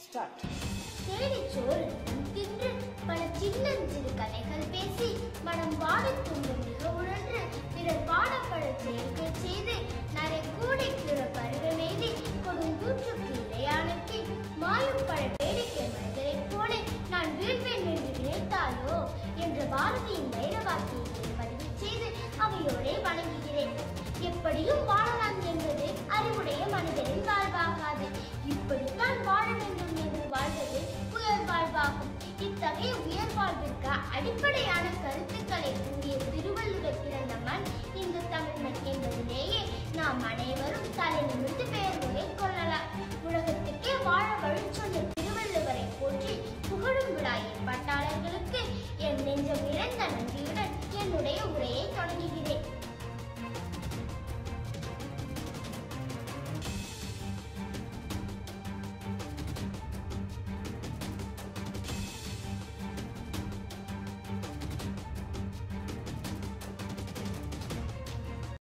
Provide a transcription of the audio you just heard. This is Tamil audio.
ஸ்டார்ட் தேடிச்சோறு தின்று பல சின்னஞ்சிறு கதைகள் பேசி மனம் வாடத் தூங்கும் மிக உழன்று பிறர் பாடப்பட செயல்கள் செய்து நரை கூடைக்கிற பருவமெய்தி கொடுந்தூற்றுக்கு இளையானுக்கு மாயும் பல வேடிக்கை மனிதரைப் போல நான் வீழ்வேன் என்று நினைத்தாலோ என்ற பாரதியின் வைரவாக்கியத்தை பதிவு செய்து அவையோடே வணங்குகிறேன் எப்படியும் வாழலாம் என்பது அறிவுடைய மனிதரின் வாழ்வாகாது இப்படித்தான் வாழ வேண்டும் என்று வாழ்வது உயர் வாழ்வாகும் இத்தகைய உயர் வாழ்விற்கு அடிப்படையான கருத்துக்களை கூறிய திருவள்ளுவர் பிறந்த மண் இந்த தமிழ் மண் என்பது